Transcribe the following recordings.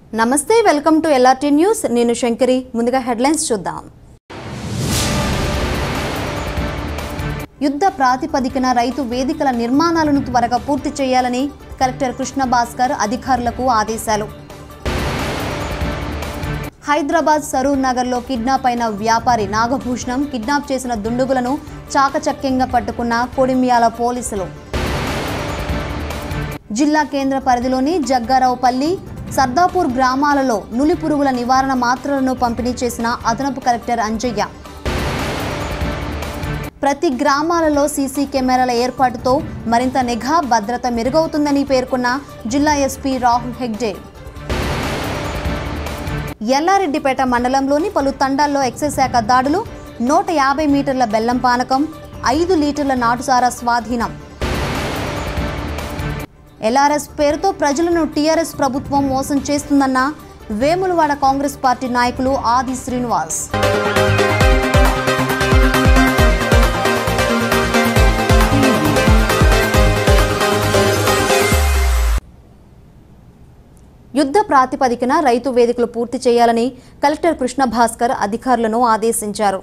నమస్తే welcome to LRT news నేను శంకరి ముందుగా హెడ్లైన్స్ చూద్దాం యుద్ధ ప్రాతిపదికన రైతు వేదికల నిర్మాణాలను త్వరగా పూర్తి చేయాలని కలెక్టర్ కృష్ణ భాస్కర్ అధికారులకు ఆదేశాలు హైదరాబాద్ సరూర్ నగర్లో కిడ్నాప్ అయిన వ్యాపారి నాగభూషణం కిడ్నాప్ చేసిన దుండుగులను చాకచక్యంగా పట్టుకున్న కొడిమియాల పోలీసులు జిల్లా కేంద్ర పరిధిలోని జగ్గారావుపల్లి సర్దాపూర్ గ్రామాలలో నులి పురుగుల నివారణ మాత్రలను పంపిణీ చేసిన అదనపు కలెక్టర్ అంజయ్య ప్రతి గ్రామాలలో సీసీ కెమెరాల ఏర్పాటుతో మరింత నిఘా భద్రత మెరుగవుతుందని పేర్కొన్న జిల్లా ఎస్పీ రాహుల్ హెగ్డే ఎల్లారెడ్డిపేట మండలంలోని పలు తండాల్లో ఎక్సైజ్ శాఖ దాడులు నూట యాభై మీటర్ల బెల్లం పానకం ఐదు లీటర్ల నాటుసారా స్వాధీనం ఎల్ఆర్ఎస్ పేరుతో ప్రజలను టీఆర్ఎస్ ప్రభుత్వం మోసం చేస్తుందన్న వేములవాడ కాంగ్రెస్ పార్టీ నాయకులు ఆది శ్రీనివాస్ యుద్ధ ప్రాతిపదికన రైతు వేదికలు పూర్తి చేయాలని కలెక్టర్ కృష్ణ భాస్కర్ అధికారులను ఆదేశించారు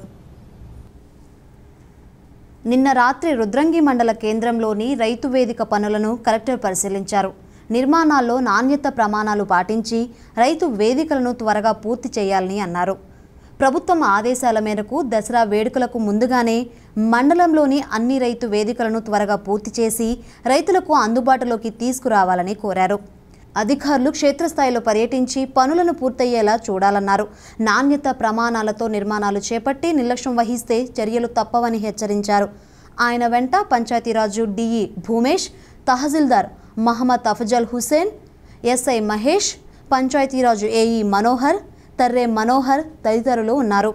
నిన్న రాత్రి రుద్రంగి మండల కేంద్రంలోని రైతు వేదిక పనులను కలెక్టర్ పరిశీలించారు నిర్మాణాల్లో నాణ్యత ప్రమాణాలు పాటించి రైతు వేదికలను త్వరగా పూర్తి చేయాలని అన్నారు ప్రభుత్వం ఆదేశాల మేరకు దసరా వేడుకలకు ముందుగానే మండలంలోని అన్ని రైతు వేదికలను త్వరగా పూర్తి చేసి రైతులకు అందుబాటులోకి తీసుకురావాలని కోరారు అధికారులు క్షేత్రస్థాయిలో పర్యటించి పనులను పూర్తయ్యేలా చూడాలన్నారు నాణ్యత ప్రమాణాలతో నిర్మాణాలు చేపట్టి నిర్లక్ష్యం వహిస్తే చర్యలు తప్పవని హెచ్చరించారు ఆయన వెంట Panchayati Raj DE Bhoomesh tahsildar Mohammed Afzal Hussain SI Mahesh Panchayati Raj AE Manohar Tarre Manohar తదితరులు ఉన్నారు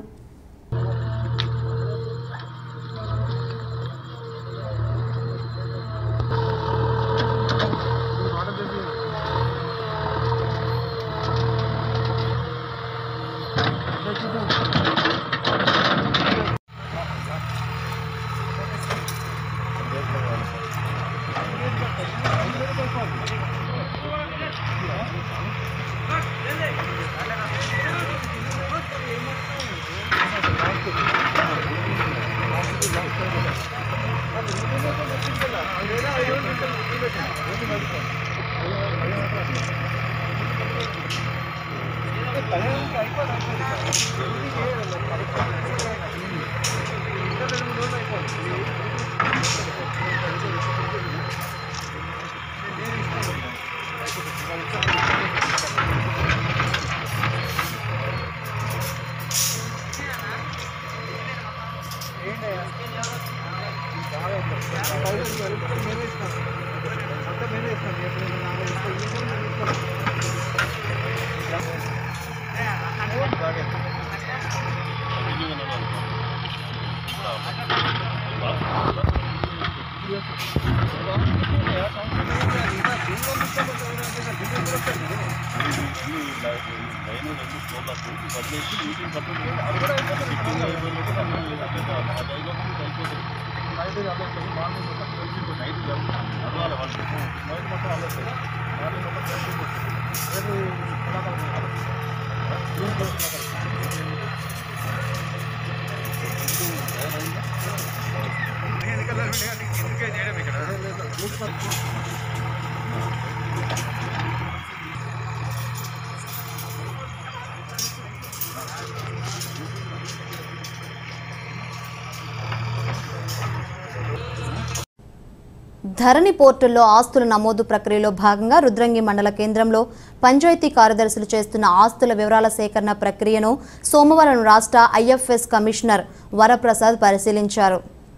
ధరణి పోర్టల్లో ఆస్తుల నమోదు ప్రక్రియలో భాగంగా రుద్రంగి మండల కేంద్రంలో పంచాయతీ కార్యదర్శులు చేస్తున్న ఆస్తుల వివరాల సేకరణ ప్రక్రియను సోమవారం రాష్ట్ర ఐఎఫ్ఎస్ కమిషనర్ వరప్రసాద్ పరిశీలించారు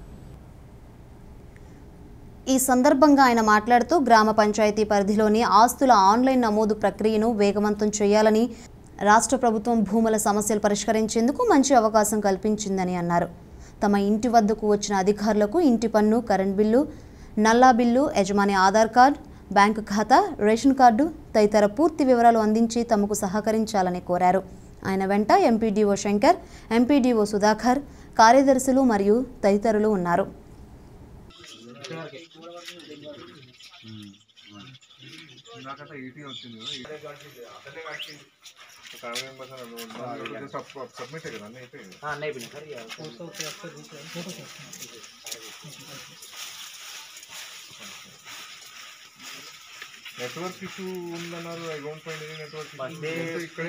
ఈ సందర్భంగా ఆయన మాట్లాడుతూ గ్రామ పంచాయతీ పరిధిలోని ఆస్తుల ఆన్లైన్ నమోదు ప్రక్రియను వేగవంతం చేయాలని రాష్ట్ర ప్రభుత్వం భూముల సమస్యలు పరిష్కరించేందుకు మంచి అవకాశం కల్పించిందని అన్నారు తమ ఇంటి వద్దకు వచ్చిన అధికారులకు ఇంటి పన్ను కరెంట్ బిల్లు నల్లా బిల్లు యజమాని ఆధార్ కార్డ్ బ్యాంకు ఖాతా రేషన్ కార్డు తదితర పూర్తి వివరాలు అందించి తమకు సహకరించాలని కోరారు ఆయన వెంట ఎంపీడీఓ శంకర్ ఎంపీడీఓ సుధాకర్ కార్యదర్శులు మరియు తదితరులు ఉన్నారు నాకంటే ఎయిటీ వచ్చింది కదా అతనే కట్టింది ఫ్యామిలీ మెంబర్స్ సబ్మిట్ కదా అన్నీ అయిపోయింది అన్నీ అయిపోయినాయి సార్ ఇక నెట్వర్క్ ఇష్యూ ఉందన్నారు I don't find any network First day- ఇక్కడే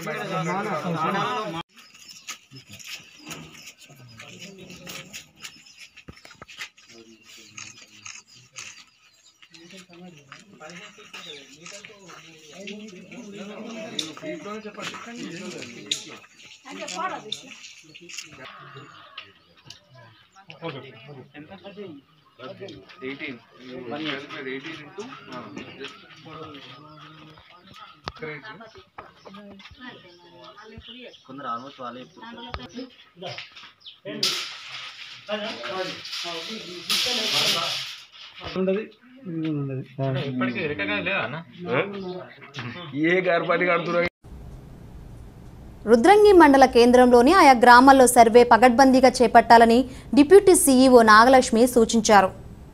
ఎయిటీన్ ఎయిటీన్ ఇంటూ కొందరు ఆల్మోస్ట్ వాళ్ళే చెప్తారు ఏ గర్భాటి కడుతున్నారు రుద్రంగి మండల కేంద్రంలోని ఆయా గ్రామాల్లో సర్వే పగడ్బందీగా చేపట్టాలని డిప్యూటీ సీఈఓ నాగలక్ష్మి సూచించారు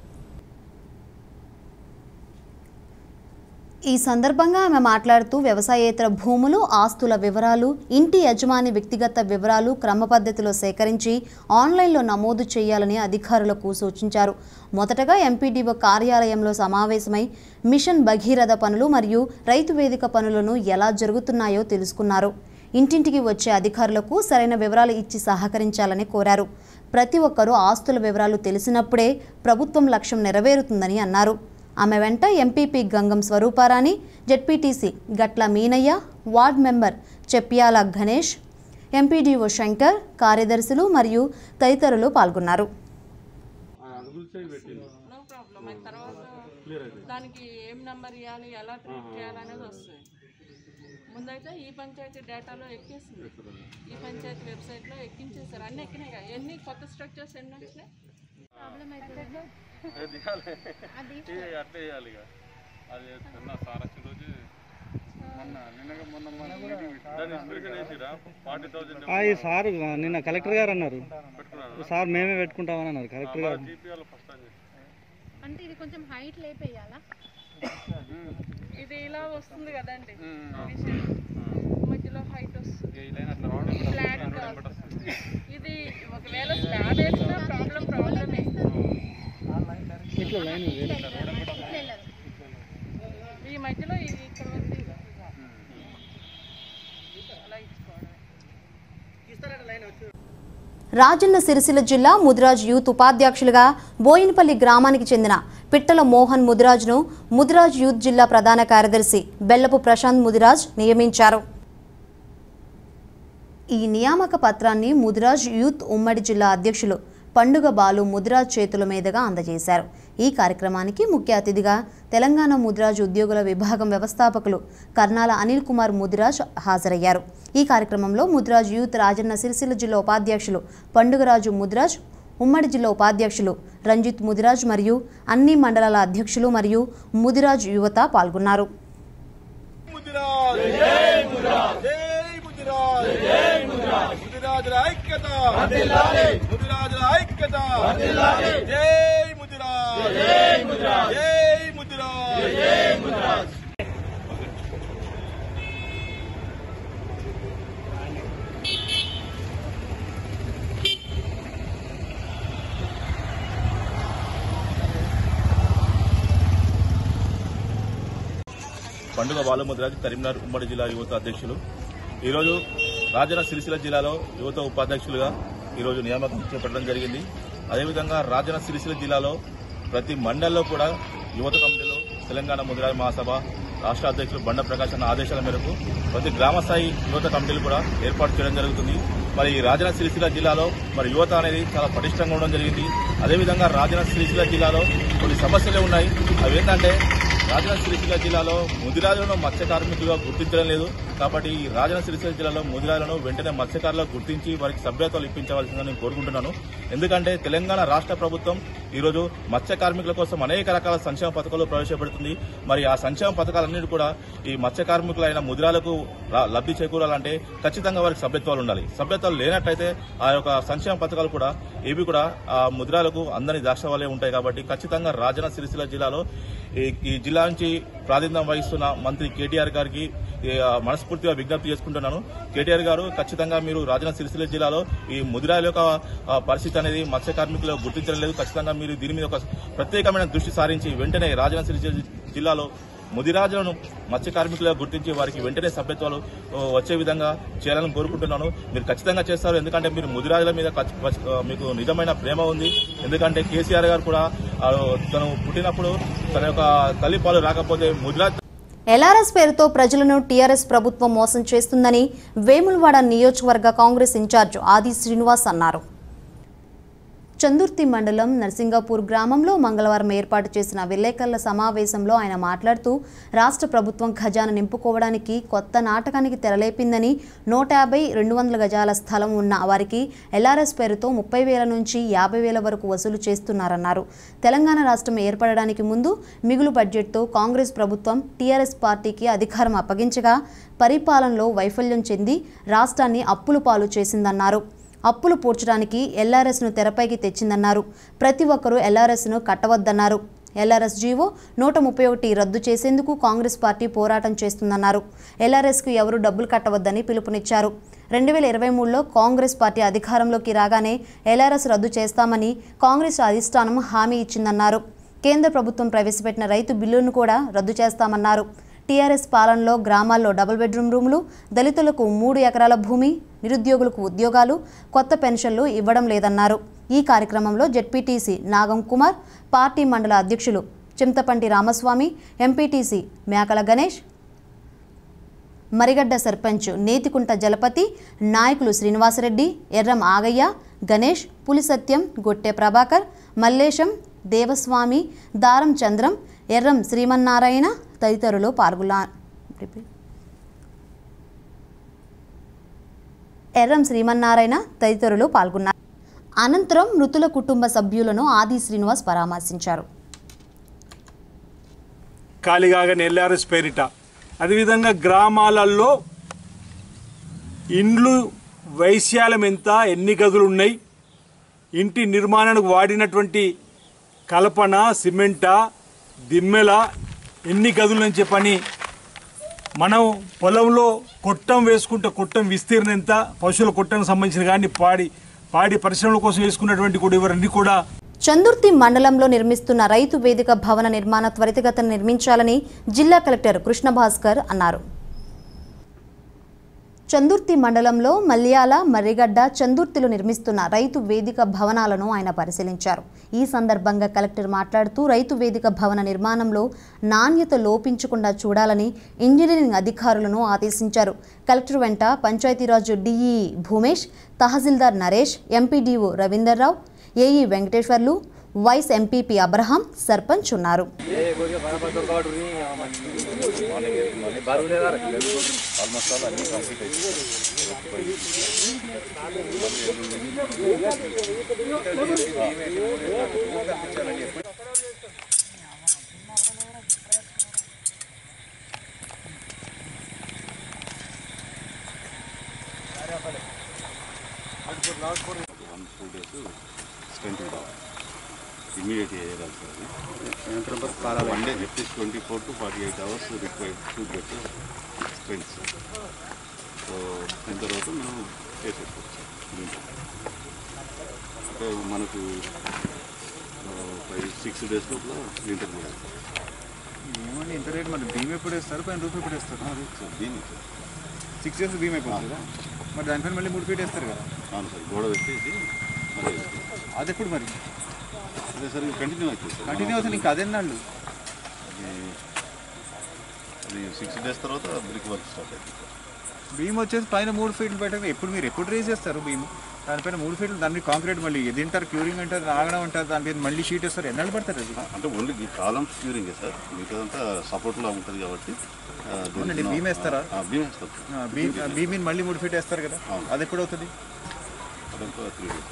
ఈ సందర్భంగా ఆమె మాట్లాడుతూ వ్యవసాయేతర భూములు ఆస్తుల వివరాలు ఇంటి యజమాని వ్యక్తిగత వివరాలు క్రమ పద్ధతిలో సేకరించి ఆన్లైన్లో నమోదు చేయాలని అధికారులకు సూచించారు మొదటగా ఎంపీడీఓ కార్యాలయంలో సమావేశమై మిషన్ భగీరథ పనులు మరియు రైతు వేదిక పనులను ఎలా జరుగుతున్నాయో తెలుసుకున్నారు ఇంటింటికి వచ్చే అధికారులకు సరైన వివరాలు ఇచ్చి సహకరించాలని కోరారు ప్రతి ఒక్కరూ ఆస్తుల వివరాలు తెలిసినప్పుడే ప్రభుత్వం లక్ష్యం నెరవేరుతుందని అన్నారు ఆమె వెంట MPP Gangam Swaruparani ZPTC Gatla Meenaiah ward member Cheppiyala Ganesh MPDO Shankar కార్యదర్శులు మరియు తదితరులు పాల్గొన్నారు నో ప్రాబ్లం అది తర్వాత దానికి ఏం నెంబర్ ఇవ్వాలి ఎలా ట్రీట్ చేయాలనేది వస్తుంది ముందైతే ఈ పంచాయతీ డేటాలో ఎక్కేసింది ఈ పంచాయతీ వెబ్సైట్లో ఎక్కించేసారు అన్నీ ఎక్కినాయి కదా ఎన్ని కొత్త స్ట్రక్చర్స్ ఎన్ని వచ్చినాయి అట్లే చేయాలి ఇక అది నిన్న సార్ వచ్చిన రోజు మొన్న నిన్న మొన్న మన మీటింగ్ దాన్ని ఇన్స్పిరేషన్ వేసిరా ఫార్టీ థౌసండ్ ఈ సార్ నిన్న కలెక్టర్ గారు అన్నారు పెట్టుకున్నాను సార్ మేమే పెట్టుకుంటామని అన్నారు కలెక్టర్ గారు జీపీఎల్ ఫస్ట్ అని అంటే ఇది కొంచెం హైట్ లేపేయాలా ఇది ఇలా వస్తుంది కదండి మిషన్ మధ్యలో హైట్ వస్తుంది ఫ్లాట్ కాదు ఇది ఒకవేళ స్లాబ్ వేసినా ప్రాబ్లం ప్రాబ్లమే ఇట్లా లైన్ ఇట్లా వెళ్ళదు ఈ మధ్యలో ఇది ఇక్కడ వరకు ఇది. అలా ఇచ్చుకోవడమే రాజన్న సిరిసిల్ల జిల్లా ముదిరాజ్ యూత్ ఉపాధ్యక్షులుగా బోయినపల్లి గ్రామానికి చెందిన పిట్టల మోహన్ ముదిరాజ్ను ముదిరాజ్ యూత్ జిల్లా ప్రధాన కార్యదర్శి బెల్లపు ప్రశాంత్ ముదిరాజ్ నియమించారు ఈ నియామక పత్రాన్ని ముదిరాజ్ యూత్ ఉమ్మడి జిల్లా అధ్యక్షులు పండుగ బాలు ముదిరాజ్ చేతుల మీదుగా అందజేశారు ఈ కార్యక్రమానికి ముఖ్య అతిథిగా తెలంగాణ ముదిరాజ్ ఉద్యోగుల విభాగం వ్యవస్థాపకులు కర్నాల అనిల్ కుమార్ ముదిరాజ్ హాజరయ్యారు ఈ కార్యక్రమంలో ముదిరాజ్ యూత్ రాజన్న సిరిసిల్ల జిల్లా ఉపాధ్యక్షులు పండుగరాజు ముదిరాజ్ ఉమ్మడి జిల్లా ఉపాధ్యక్షులు రంజిత్ ముదిరాజ్ మరియు అన్ని మండలాల అధ్యక్షులు మరియు ముదిరాజ్ యువత పాల్గొన్నారు ముదిరాజుల ఐక్యత ముదిరాజుల ఐక్యత జై ముదిరాజ్ జై ముదిరాజ్ జై ముదిరాజ్ జై ముదిరాజ్ పండుగ బాలముద్రాజ్ కరీంనగర్ ఉమ్మడి జిల్లా యువత అధ్యక్షులు ఈరోజు రాజన్న సిరిసిల్ల జిల్లాలో యువత ఉపాధ్యక్షులుగా ఈరోజు నియామకం చేపట్టడం జరిగింది అదేవిధంగా రాజన్న సిరిసిల్ల జిల్లాలో ప్రతి మండల్లో కూడా యువత కమిటీలు తెలంగాణ ముద్రాజ్ మహాసభ రాష్ట్ర అధ్యక్షులు బండ ప్రకాశ్ అన్న ఆదేశాల మేరకు ప్రతి గ్రామ స్థాయి యువత కమిటీలు కూడా ఏర్పాటు చేయడం జరుగుతుంది మరి ఈ రాజన్న సిరిసిల్ల జిల్లాలో మరి యువత అనేది చాలా పటిష్టంగా ఉండడం జరిగింది అదేవిధంగా రాజన్న సిరిసిల్ల జిల్లాలో కొన్ని సమస్యలే ఉన్నాయి అవి ఏంటంటే రాజన్న సిరిసిల్ల జిల్లాలో ముదిరాజులను మత్స్య కార్మికులుగా గుర్తించడం లేదు కాబట్టి ఈ రాజన్న సిరిసిల్ల జిల్లాలో ముదిరాజులను వెంటనే మత్స్యకారులకు గుర్తించి వారికి సభ్యత్వాలు ఇప్పించవలసిందని నేను కోరుకుంటున్నాను ఎందుకంటే తెలంగాణ రాష్ట్ర ప్రభుత్వం ఈరోజు మత్స్య కార్మికుల కోసం అనేక రకాల సంక్షేమ పథకాలు ప్రవేశపెడుతుంది మరి ఆ సంక్షేమ పథకాలన్నిటి కూడా ఈ మత్స్య కార్మికులైన ముదిరాలకు రా- లబ్ధి చేకూరాలంటే ఖచ్చితంగా వారికి సభ్యత్వాలు ఉండాలి సభ్యత్వాలు లేనట్టయితే ఆ యొక్క సంక్షేమ పథకాలు కూడా ఇవి కూడా ఆ ముద్రాలకు అందని ద్రాక్ష వల్లే ఉంటాయి కాబట్టి ఖచ్చితంగా రాజన్న సిరిసిల్ల జిల్లాలో ఈ- ఈ జిల్లా నుంచి ప్రాతినిధ్యం వహిస్తున్న మంత్రి కేటీఆర్ గారికి ఈ, ఆ, మనస్ఫూర్తిగా విజ్ఞప్తి చేసుకుంటున్నాను కేటీఆర్ గారు ఖచ్చితంగా మీరు రాజన్న సిరిసిల్ల జిల్లాలో ఈ ముదిరాల యొక్క ఆ, పరిస్థితి అనేది మత్స్య కార్మికులు గుర్తించడం లేదు ఖచ్చితంగా మీరు దీని మీద ఒక ప్రత్యేకమైన దృష్టి సారించి వెంటనే రాజన్న సిరిసిల్ల జిల్లాలో ముదిరాజులను మత్స్య కార్మికులుగా గుర్తించి వారికి వెంటనే సభ్యత్వాలు ఆ, వచ్చే విధంగా చేయాలని కోరుకుంటున్నాను మీరు ఖచ్చితంగా చేస్తారు ఎందుకంటే మీరు ముదిరాజుల మీద ఖచ్చి- ఖచ్చి- ఆ, మీకు నిజమైన ప్రేమ ఉంది ఎందుకంటే కేసీఆర్ గారు కూడా ఆ, తను పుట్టినప్పుడు తన యొక్క తల్లిపాలు రాకపోతే ముదిరాజ్ ఎల్ఆర్ఎస్ పేరుతో ప్రజలను టీఆర్ఎస్ ప్రభుత్వం మోసం చేస్తుందని వేములవాడ నియోజకవర్గ కాంగ్రెస్ ఇన్ఛార్జ్ ఆది శ్రీనివాస్ అన్నారు చందుర్తి మండలం నర్సింగాపూర్ గ్రామంలో మంగళవారం ఏర్పాటు చేసిన విలేకరుల సమావేశంలో ఆయన మాట్లాడుతూ రాష్ట్ర ప్రభుత్వం ఖజానా నింపుకోవడానికి కొత్త నాటకానికి తెరలేపిందని నూట యాభై రెండు వందల గజాల స్థలం ఉన్న వారికి ఎల్ఆర్ఎస్ పేరుతో ముప్పై వేల నుంచి యాభై వేల వరకు వసూలు చేస్తున్నారన్నారు తెలంగాణ రాష్ట్రం ఏర్పడడానికి ముందు మిగులు బడ్జెట్తో కాంగ్రెస్ ప్రభుత్వం టీఆర్ఎస్ పార్టీకి అధికారం అప్పగించగా పరిపాలనలో వైఫల్యం చెంది రాష్ట్రాన్ని అప్పులు పాలు చేసిందన్నారు అప్పులు పూడ్చడానికి ఎల్ఆర్ఎస్ను తెరపైకి తెచ్చిందన్నారు ప్రతి ఒక్కరూ ఎల్ఆర్ఎస్ను కట్టవద్దన్నారు ఎల్ఆర్ఎస్ జీవో నూట ముప్పై ఒకటి రద్దు చేసేందుకు కాంగ్రెస్ పార్టీ పోరాటం చేస్తుందన్నారు ఎల్ఆర్ఎస్కు ఎవరూ డబ్బులు కట్టవద్దని పిలుపునిచ్చారు రెండు వేల ఇరవై మూడులో కాంగ్రెస్ పార్టీ అధికారంలోకి రాగానే ఎల్ఆర్ఎస్ రద్దు చేస్తామని కాంగ్రెస్ అధిష్టానం హామీ ఇచ్చిందన్నారు కేంద్ర ప్రభుత్వం ప్రవేశపెట్టిన రైతు బిల్లును కూడా రద్దు చేస్తామన్నారు టీఆర్ఎస్ పాలనలో గ్రామాల్లో డబుల్ బెడ్రూమ్ రూములు దళితులకు మూడు ఎకరాల భూమి నిరుద్యోగులకు ఉద్యోగాలు కొత్త పెన్షన్లు ఇవ్వడం లేదన్నారు ఈ కార్యక్రమంలో జెడ్పీటీసీ నాగం కుమార్ పార్టీ మండల అధ్యక్షులు చింతపంటి రామస్వామి ఎంపీటీసీ మేకల గణేష్ మరిగడ్డ సర్పంచ్ నేతికుంట జలపతి నాయకులు శ్రీనివాసరెడ్డి ఎర్రం ఆగయ్య గణేష్ పులిసత్యం గొట్టె ప్రభాకర్ మల్లేశం దేవస్వామి దారం చంద్రం ఎర్రం శ్రీమన్నారాయణ తదితరులు పాల్గొన్నారు ఎర్రం శ్రీమన్నారాయణ తదితరులు పాల్గొన్నారు అనంతరం మృతుల కుటుంబ సభ్యులను ఆది శ్రీనివాస్ పరామర్శించారు కాలిగాగని ఎల్ఆర్ఎస్ పేరిట అదేవిధంగా గ్రామాలలో ఇండ్లు వైశాల్యం ఎంత ఎన్ని గదులు ఉన్నాయి ఇంటి నిర్మాణానికి వాడినటువంటి కలపన సిమెంటా దిమ్మెల ఎన్ని గదులు అని చెప్పని మనం పొలంలో కొట్టం వేసుకుంటే కొట్టం విస్తీర్ణం ఎంత పశువుల కొట్టం సంబంధించిన కానీ పాడి పాడి పరిశ్రమల కోసం వేసుకున్నటువంటి కూడా ఇవన్నీ కూడా చందుర్తి మండలంలో నిర్మిస్తున్న రైతు వేదిక భవన నిర్మాణ త్వరితగతిన నిర్మించాలని జిల్లా కలెక్టర్ కృష్ణ భాస్కర్ అన్నారు చందుర్తి మండలంలో మల్యాల మర్రిగడ్డ చందుర్తిలో నిర్మిస్తున్న రైతు వేదిక భవనాలను ఆయన పరిశీలించారు ఈ సందర్భంగా కలెక్టర్ మాట్లాడుతూ రైతు వేదిక భవన నిర్మాణంలో నాణ్యత లోపించకుండా చూడాలని ఇంజనీరింగ్ అధికారులను ఆదేశించారు కలెక్టర్ వెంట Panchayati Raj DE Bhoomesh tahsildar Naresh MPDO Ravinder Rao AE Venkateswarlu vice MPP Abraham sarpanch ఉన్నారు one two days strength immediate చేయాలి సార్ అది one day at least twenty four to forty eight hours required to get strength so దాని తర్వాత మనం చేసేసుకోవచ్చు దీంట్లో. అంటే మనకు ఫైవ్ సిక్స్ డేస్ లోపల వింటర్ కూడా ఏమండి ఇంత రేట్ మరి భీమ్ ఎప్పుడు వేస్తారు పైన రూపాయి ఎప్పుడు వేస్తారు సార్ దీన్ని సార్ సిక్స్ ఇయర్స్ భీమ్ అయిపోతుంది కదా మరి దానిపైన మళ్ళీ మూడు ఫీట్ వేస్తారు కదా అవును సార్ గోడ పెట్టేసి మళ్ళీ వేసుకోవాలి. అది ఎప్పుడు మరి అదే సార్ కంటిన్యూ అవుతుంది సార్ కంటిన్యూ అవుతుంది ఇంకా అదేనాళ్ళు అది- అది సిక్స్ డేస్ తర్వాత బ్రిక్ వర్క్ స్టార్ట్ అవుతుంది సార్ భీమ్ వచ్చేసి పైన మూడు ఫీట్లు పెట్టక ఎప్పుడు మీరు ఎప్పుడు రేజ్ చేస్తారు భీమ్ దానిపైన మూడు ఫీట్లు దాని కాంక్రీట్ మళ్ళీ ఇది తింటారు క్యూరింగ్ అంటారు ఆగడం అంటారు దాని మీద మళ్ళీ షీట్ వేస్తారు ఎన్నాళ్ళు పడతారు అది అంటే ఓన్లీ ఈ కాలమ్స్ క్యూరింగ్ సార్ మిగతాదంతా సపోర్ట్లో ఉంటుంది కాబట్టి ఆ, దీనికి అవునండి, నా- beam వేస్తారా? ఆ, beam వేస్తారు సార్. ఆ, భీమ్ భీమ్ మీద మళ్ళీ మూడు ఫీట్ వేస్తారు కదా అది ఎప్పుడు అవుతుంది అదంతా త్రీ డేస్ సార్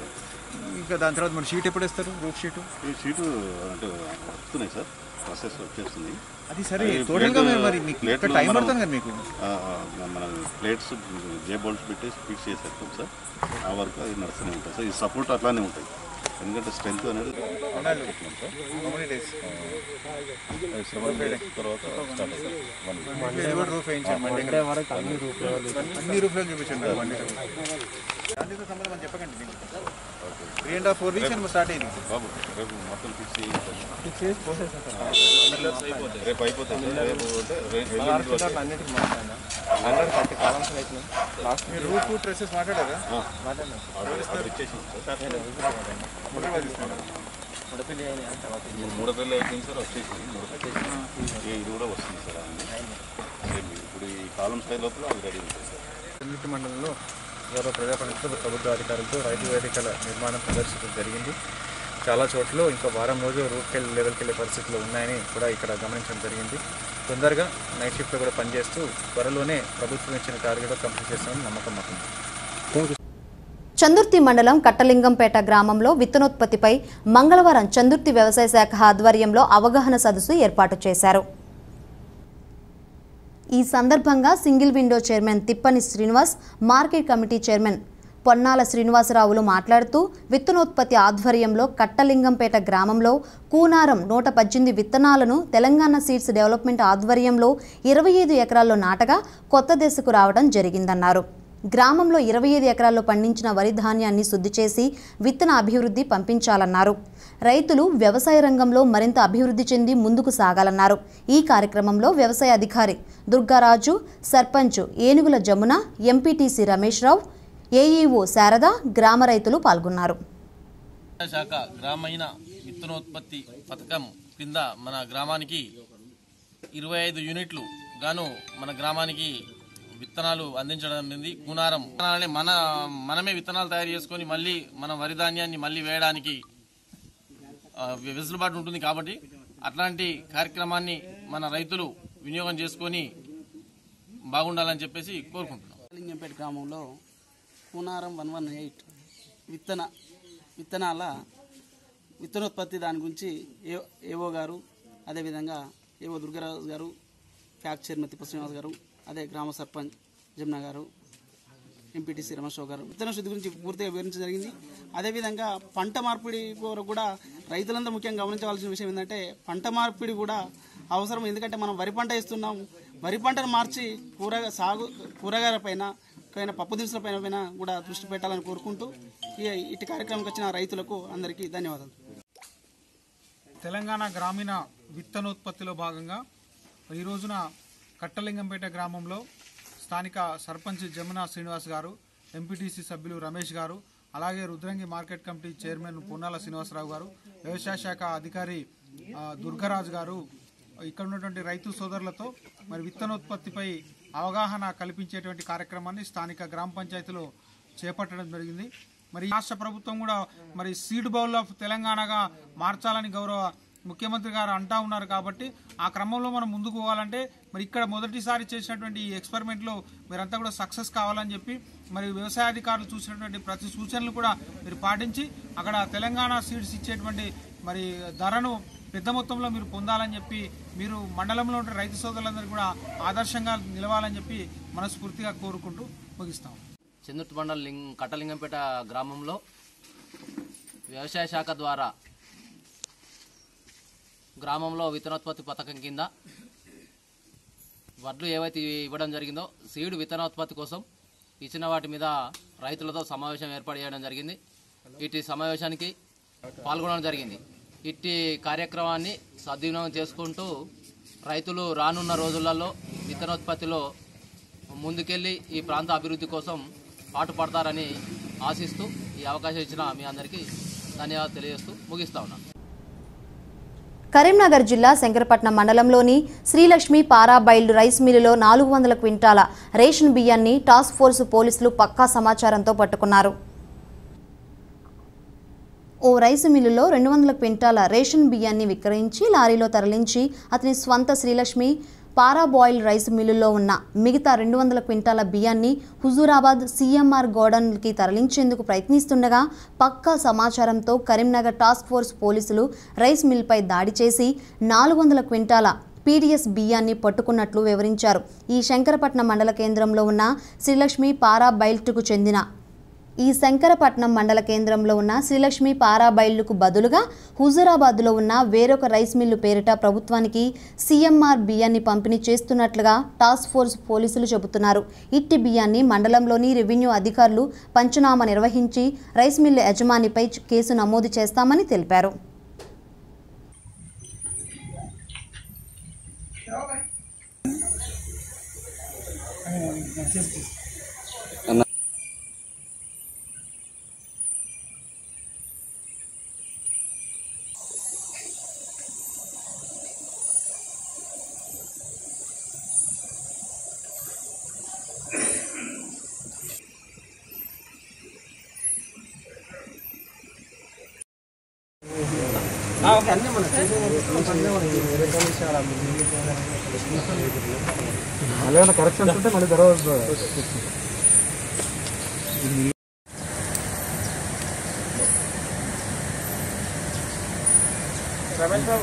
ఇంకా దాని తర్వాత మరి షీట్ ఎప్పుడు వేస్తారు రూఫ్ షీటు ఈ షీటు అంటే వస్తున్నాయి సార్ ప్రాసెస్ వచ్చేస్తుంది అది సరే, అది total గా ప్లేట్- మరి మీకు ప్లేట్లు ఇంకా time మనం- పడుతుంది కదా మీకు? ఆ, ఆ, మనం ప్లేట్స్ జే బోల్ట్స్ పెట్టేసి ఫిక్స్ చేసేస్తాం సార్ ఆ వరకు అది నడుస్తూనే ఉంటుంది సార్ ఈ సపోర్ట్ అట్లానే ఉంటుంది ఎందుకంటే స్ట్రెంత్ అనేది ఉండాలి. పెట్టినాం సార్ How many days? ఆ, సెవెన్ డేస్ తర్వాత స్టార్ట్ అవుతుంది వన్ వీక్. ఇది కూడా రూఫ్ వేయించాం మండే మండే వరకు అన్ని రూఫ్ లెవెల్ అన్ని రూఫ్ లెవెల్ చూపించండి మండే దానితో సంబంధం అని చెప్పకండి three and half four weeks అని స్టార్ట్ అయింది బాబు రేపు మొత్తం ఫిక్స్ చేయించాలి ఫిక్స్ చేసి పోసేసాం రేపు అయిపోతుంది సార్ రేపు అంటే రే- ఎల్లుండి వరకు. అన్నిటికీ మాట్లాడినా హండ్రెడ్ థర్టీ కాలమ్స్ వేసినాం లాస్ట్ మీరు రూఫ్ ట్రెస్సెస్ మాట్లాడారా ఆ. మాట్లాడినా ఆర్డర్ ఆర్డర్ ఇచ్చేసాం సార్ ముడపల్లి తీసుకున్నారా? ముడపల్లి అయినాయి అంత మూడు మూడు పెళ్ళి అయిపోయింది సార్ వచ్చేసి మూడు పెళ్ళి ఇది కూడా వస్తుంది సార్ అన్ని రేపు ఇప్పుడు ఈ కాలం స్థాయి లోపల అది రెడీ ఉంటుంది సార్ చెన్నిటి మండలంలో గౌరవ ప్రజాప్రతినిధులు ప్రభుత్వ అధికారులతో రైతు వేదికల నిర్మాణం ప్రదర్శించడం జరిగింది చాలా చోట్ల ఇంకా వారం రోజులు రూట్కి వెళ్ళి లెవెల్కి వెళ్ళే పరిస్థితులు ఉన్నాయని కూడా ఇక్కడ గమనించడం జరిగింది తొందరగా నైట్ షిఫ్ట్లో కూడా పనిచేస్తూ త్వరలోనే ప్రభుత్వం ఇచ్చిన టార్గెట్ కంప్లీట్ చేస్తామని నమ్మకం మాకుంది చందుర్తి మండలం కట్టలింగంపేట గ్రామంలో విత్తనోత్పత్తిపై మంగళవారం చందుర్తి వ్యవసాయ శాఖ ఆధ్వర్యంలో అవగాహన సదస్సు ఏర్పాటు చేశారు ఈ సందర్భంగా single window chairman Tippani Srinivas market committee chairman Ponnala శ్రీనివాసరావులు మాట్లాడుతూ విత్తనోత్పత్తి ఆధ్వర్యంలో కట్టలింగంపేట గ్రామంలో కూనారం నూట పద్దెనిమిది విత్తనాలను తెలంగాణ సీడ్స్ డెవలప్మెంట్ ఆధ్వర్యంలో ఇరవై ఐదు ఎకరాల్లో నాటగా కొత్త దశకు రావడం జరిగిందన్నారు గ్రామంలో ఇరవై ఐదు ఎకరాల్లో పండించిన వరి ధాన్యాన్ని శుద్ధి చేసి విత్తన అభివృద్ధి పంపించాలన్నారు రైతులు వ్యవసాయ రంగంలో మరింత అభివృద్ధి చెంది ముందుకు సాగాలన్నారు ఈ కార్యక్రమంలో వ్యవసాయ అధికారి దుర్గారాజు సర్పంచ్ ఏనుగుల జమున ఎంపీటీసీ రమేష్ రావు ఏఈఓ శారద గ్రామ రైతులు పాల్గొన్నారు శాఖ గ్రామీణ విత్తనోత్పత్తి పథకం కింద మన గ్రామానికి ఇరవై ఐదు యూనిట్లు గాను మన గ్రామానికి విత్తనాలు అందించడం జరిగింది కూనారం విత్తనాలని మన మనమే విత్తనాలు తయారు చేసుకొని మళ్ళీ మన వరి ధాన్యాన్ని మళ్ళీ వేయడానికి ఆ, వెసులుబాటు ఉంటుంది కాబట్టి అట్లాంటి కార్యక్రమాన్ని మన రైతులు వినియోగం చేసుకొని బాగుండాలని చెప్పేసి కోరుకుంటున్నాం లింగంపేట గ్రామంలో కూనారం వన్ వన్ ఎయిట్ విత్తన విత్తనాల విత్తనోత్పత్తి దాని గురించి ఏ ఏవో గారు అదేవిధంగా ఏవో దుర్గరాజు గారు ఫ్యాక్ట్ చైర్మన్ తిప్ప శ్రీనివాస్ గారు అదే గ్రామ సర్పంచ్ జమున గారు ఎంపీటీసీ రమేష్ గారు విత్తన శుద్ధి గురించి పూర్తిగా వివరించడం జరిగింది అదేవిధంగా పంట మార్పిడి కొరకు కూడా రైతులంతా ముఖ్యంగా గమనించవలసిన విషయం ఏంటంటే పంట మార్పిడి కూడా అవసరం ఎందుకంటే మనం వరి పంట ఇస్తున్నాం వరి పంటను మార్చి కూరగా సాగు కూరగాయల పైన పైన పప్పు దినుసుల పైన పైన కూడా దృష్టి పెట్టాలని కోరుకుంటూ ఈ ఇటు కార్యక్రమంకి వచ్చిన రైతులకు అందరికీ ధన్యవాదాలు తెలంగాణ గ్రామీణ విత్తనోత్పత్తిలో భాగంగా ఈ రోజున కట్టలింగంపేట గ్రామంలో స్థానిక సర్పంచ్ జమున శ్రీనివాస్ గారు ఎంపీటీసీ సభ్యులు రమేష్ గారు అలాగే Rudrangi market committee chairman Ponnala Srinivasa Rao garu వ్యవసాయ శాఖ అధికారి ఆ, దుర్గరాజు గారు ఇక్కడ ఉన్నటువంటి రైతు సోదరులతో మరి విత్తనోత్పత్తిపై అవగాహన కల్పించేటువంటి కార్యక్రమాన్ని స్థానిక గ్రామ పంచాయతీలో చేపట్టడం జరిగింది మరి రాష్ట్ర ప్రభుత్వం కూడా మరి సీడ్ బౌల్ ఆఫ్ తెలంగాణగా మార్చాలని గౌరవ ముఖ్యమంత్రి గారు అంటా ఉన్నారు కాబట్టి ఆ క్రమంలో మనం ముందుకు పోవాలంటే మరి ఇక్కడ మొదటిసారి చేసినటువంటి ఈ ఎక్స్పెరిమెంట్లో మీరంతా కూడా సక్సెస్ కావాలని చెప్పి మరి వ్యవసాయ అధికారులు చూసినటువంటి ప్రతి సూచనలు కూడా మీరు పాటించి అక్కడ తెలంగాణ సీడ్స్ ఇచ్చేటువంటి మరి ధరను పెద్ద మొత్తంలో మీరు పొందాలని చెప్పి మీరు మండలంలో ఉండే రైతు సోదరులందరూ కూడా ఆదర్శంగా నిలవాలని చెప్పి మనస్ఫూర్తిగా కోరుకుంటూ ముగిస్తాం చందుర్తి మండలం లింగ్ కట్టలింగంపేట గ్రామంలో వ్యవసాయ శాఖ ద్వారా గ్రామంలో విత్తనోత్పత్తి పథకం కింద వడ్లు ఏవైతే ఇవ్వడం జరిగిందో సీడ్ విత్తనోత్పత్తి కోసం ఇచ్చిన వాటి మీద రైతులతో సమావేశం ఏర్పాటు చేయడం జరిగింది ఇటు సమావేశానికి పాల్గొనడం జరిగింది ఇట్టి కార్యక్రమాన్ని సద్వినియోగం చేసుకుంటూ రైతులు రానున్న రోజులలో విత్తనోత్పత్తిలో ముందుకెళ్ళి ఈ ప్రాంత అభివృద్ధి కోసం పాటుపడతారని ఆశిస్తూ ఈ అవకాశం ఇచ్చిన మీ అందరికీ ధన్యవాదాలు తెలియజేస్తూ ముగిస్తా ఉన్నాను కరీంనగర్ జిల్లా శంకరపట్నం మండలంలోని శ్రీలక్ష్మి పారాబైల్డ్ రైస్ మిల్లులో నాలుగు వందల క్వింటాల రేషన్ బియ్యాన్ని టాస్క్ ఫోర్స్ పోలీసులు పక్కా సమాచారంతో పట్టుకున్నారు ఓ రైసు మిల్లులో రెండు వందల క్వింటాల రేషన్ బియ్యాన్ని విక్రయించి లారీలో తరలించి అతని స్వంత శ్రీలక్ష్మి పారాబాయిల్ రైస్ మిల్లులో ఉన్న మిగతా రెండు వందల క్వింటాల బియ్యాన్ని హుజూరాబాద్ సీఎంఆర్ గోడౌన్కి తరలించేందుకు ప్రయత్నిస్తుండగా పక్కా సమాచారంతో కరీంనగర్ టాస్క్ ఫోర్స్ పోలీసులు రైస్ మిల్పై దాడి చేసి నాలుగు వందల క్వింటాల పీడీఎస్ బియ్యాన్ని పట్టుకున్నట్లు వివరించారు ఈ శంకరపట్నం మండల కేంద్రంలో ఉన్న శ్రీలక్ష్మి పారా బైల్టుకు చెందిన ఈ శంకరపట్నం మండల కేంద్రంలో ఉన్న శ్రీలక్ష్మి పారాబైళ్లకు బదులుగా హుజూరాబాద్లో ఉన్న వేరొక రైస్ మిల్లు పేరిట ప్రభుత్వానికి సీఎంఆర్ బియ్యాన్ని పంపిణీ చేస్తున్నట్లుగా టాస్క్ ఫోర్స్ పోలీసులు చెబుతున్నారు ఇట్టి బియ్యాన్ని మండలంలోని రెవెన్యూ అధికారులు పంచనామా నిర్వహించి రైస్ మిల్లు యజమానిపై కేసు నమోదు చేస్తామని తెలిపారు మళ్ళీ కరెక్షన్స్ ఉంటే మళ్ళీ తర్వాత రమేష్ బాబు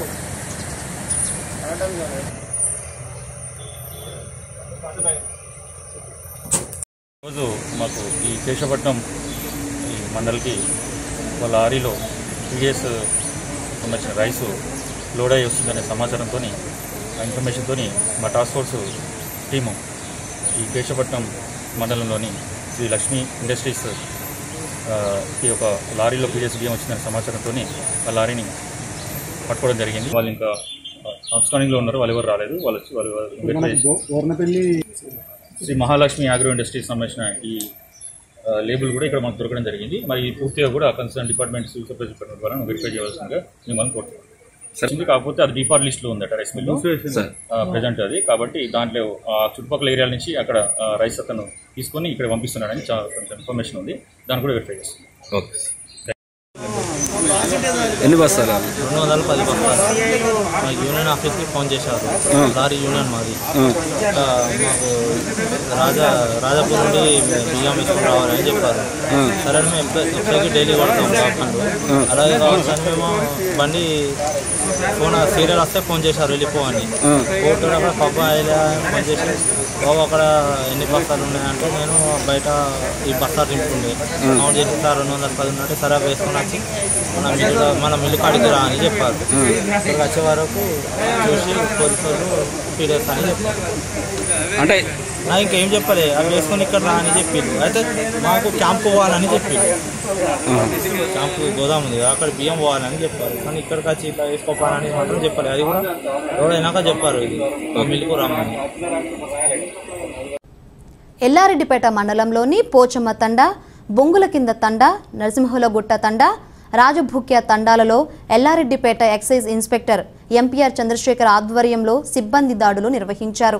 రోజు మాకు ఈ కేశవపట్నం ఈ మండల్కి ఒక లారీలో టీడీఎస్ సంబంధించిన రైసు లోడ్ అయ్యి వస్తుందనే సమాచారంతో ఆ ఇన్ఫర్మేషన్తో మా టాస్క్ ఫోర్స్ టీము ఈ కేశవపట్నం మండలంలోని శ్రీ లక్ష్మీ ఇండస్ట్రీస్ ఆ, కి ఒక లారీలో పీడిఎస్ బియ్యం వచ్చిందనే సమాచారంతో ఆ లారీని పట్టుకోవడం జరిగింది వాళ్ళు ఇంకా అబ్స్కానింగ్లో ఉన్నారు వాళ్ళు ఎవరు రాలేదు వాళ్ళు వచ్చి వాళ్ళు verify Ornapalli Shri Mahalakshmi agro industries సంబంధించిన ఈ ఆ, లేబుల్ కూడా ఇక్కడ మనకు దొరకడం జరిగింది మరి ఈ పూర్తిగా కూడా concern department civil supplies department ద్వారా వెరిఫై చేయాల్సిందిగా మిమ్మల్ని కోరుతున్నాం సరే కాకపోతే అది డిఫాల్ట్ లిస్ట్ లో ఉందట రైస్ మిల్ సార్. ప్రజెంట్ అది కాబట్టి దాంట్లో ఆ చుట్టుపక్కల ఏరియాల నుంచి అక్కడ ఆ, రైస్ అతను తీసుకొని ఇక్కడ పంపిస్తున్నాడని చాలా కొంచెం ఇన్ఫర్మేషన్ ఉంది దాన్ని కూడా వెరిఫై చేస్తాం ఓకే ఎన్ని బస్తాలు రెండు వందల పది బస్తాలు మా యూనియన్ ఆఫీస్కి ఫోన్ చేశారు ఆ. లారీ యూనియన్ మాది ఆ. ఇంకా మాకు రాజా రాజాపూర్ నుండి బియ్యం వేసుకుని రావాలని చెప్పారు ఆ. సరే అని మేము ఎఫ్ఐకి డైలీ కొడతాం కాకుండా ఆ. అలాగే కావాల్సిన మేము బండి ఫోన్ సీరియల్ వస్తే ఫోన్ చేశారు వెళ్ళిపో అని ఆ. పోతున్న అక్కడ పబ్బ అయ్యా ఫోన్ చేసి బాబు అక్కడ ఎన్ని బస్తాలు ఉన్నాయంటే నేను బయట ఈ బస్తా తింటుండే ఆ. అవును చేసి సార్ రెండు వందల పది ఉన్నట్టు సరే వేసుకుని వచ్చి మన మిల్లు మన మిల్లు కాడికి రా అని చెప్పారు ఇక్కడికి వచ్చే వరకు చూసి పోలీసు వాళ్ళు పీరియస్ అని చెప్పారు అంటే నాకు ఇంకేం చెప్పలే అవి వేసుకొని ఇక్కడ రా అని చెప్పిండు అయితే మాకు క్యాంప్ పోవాలని చెప్పిండు క్యాంప్ గోదాం ఉంది కదా, అక్కడ బియ్యం పోవాలని చెప్పారు కానీ ఇక్కడికి వచ్చి ఇట్లా వేసుకోపాలని మాత్రం చెప్పలేదు అది కూడా ఎవరైనాక చెప్పారు ఇది మా మిల్లుకు రమ్మని ఎల్లారెడ్డిపేట మండలంలోని పోచమ్మ తండ బొంగుల కింద తండ నరసింహులగుట్ట తండ రాజభూక్య తండాలలో Yellareddypet excise inspector MPR Chandrashekar ఆధ్వర్యంలో సిబ్బంది దాడులు నిర్వహించారు